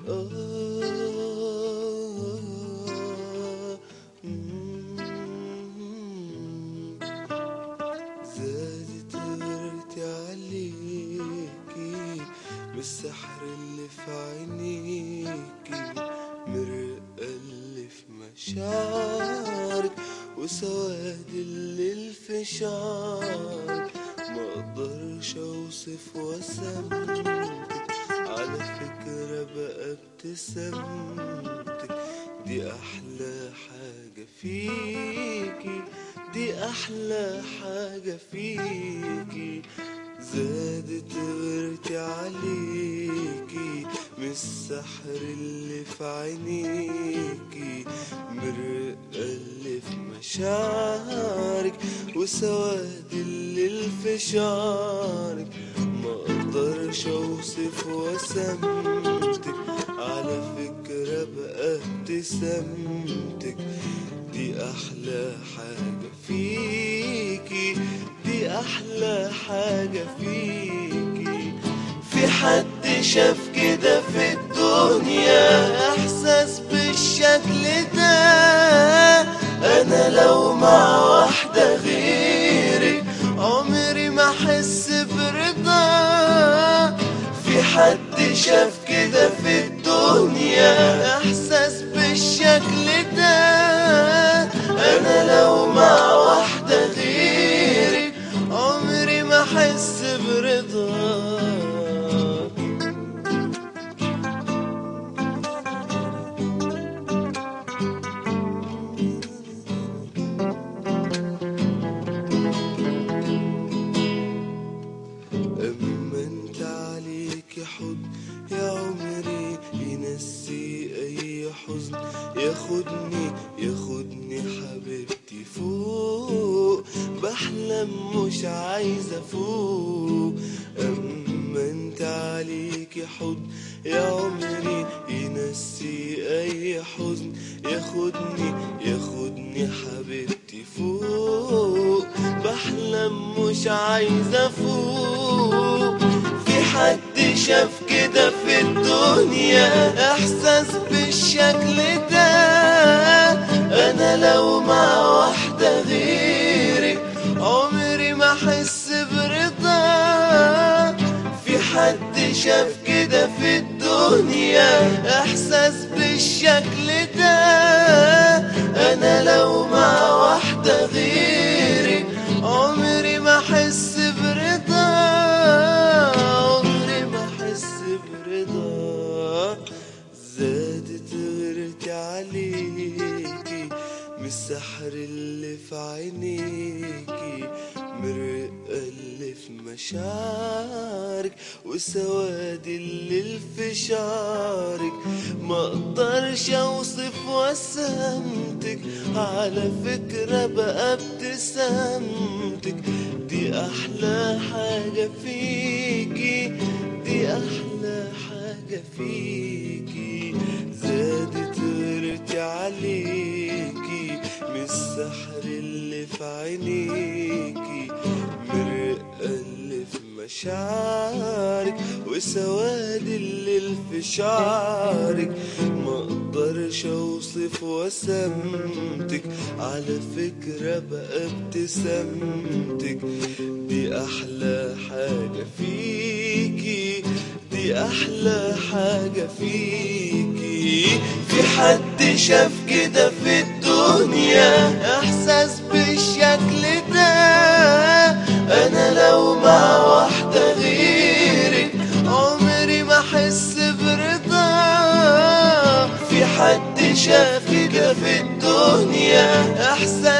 آه مم. زادت غيرتي عليكي بالسحر اللي في عينيكي مرقة اللي في مشاعرك وسواد اللي في شعرك ما اقدرش اوصف وسمتك على فكرة بقى ابتسامتك دي احلى حاجة فيكي دي احلى حاجة فيكي زادت غيرتي عليكي من السحر اللي في عينيكي مرقة اللي في مشاعرك وسواد اللي في شعرك ما اقدرش اوصف وسمتك على فكرة بقى ابتسامتك دي احلى حاجة فيكي دي احلى حاجة فيكي في حد شاف كده في الدنيا احساس بالشكل ده انا لو مع واحدة غيرك عمري ما احس برضا في حد شاف كده في الدنيا احساس بالشكل ده انا لو مع واحدة غيرك عمري ما احس برضا أما انت عليك حضن يا عمري ينسي أي حزن ياخدني ياخدني حبيبتي فوق بحلم مش عايزة فوق أما انت عليك حضن يا عمري ينسي أي حزن ياخدني ياخدني حبيبتي فوق بحلم مش عايزة فوق في حد شاف كده في الدنيا احساس بالشكل ده انا لو مع واحدة غيرك عمري ما احس برضا في حد شاف كده في الدنيا احساس بالشكل ده انا لو مع واحدة غيرك عمري ما احس برضا عمري ما احس برضا زادت غيرتي عليكي من السحر اللي في عينيكي مرقة اللي في مشاعرك وسواد اللي في شعرك ما اقدرش اوصف وسمتك على فكرة بقى ابتسامتك دي احلى حاجة فيكي دي احلى حاجة فيكي زادت غيرتي عليكي من السحر اللي في عينيكي مرقة اللي في مشاعرك وسواد اللي في شعرك ما اقدرش اوصف وسمتك على فكرة بقى ابتسامتك دي احلى حاجة فيكي دي احلى حاجة فيكي في حد شاف كده في الدنيا احساس بالشكل ده انا لو مع واحدة غيرك عمري ما احس برضا في حد شاف كده في الدنيا احساس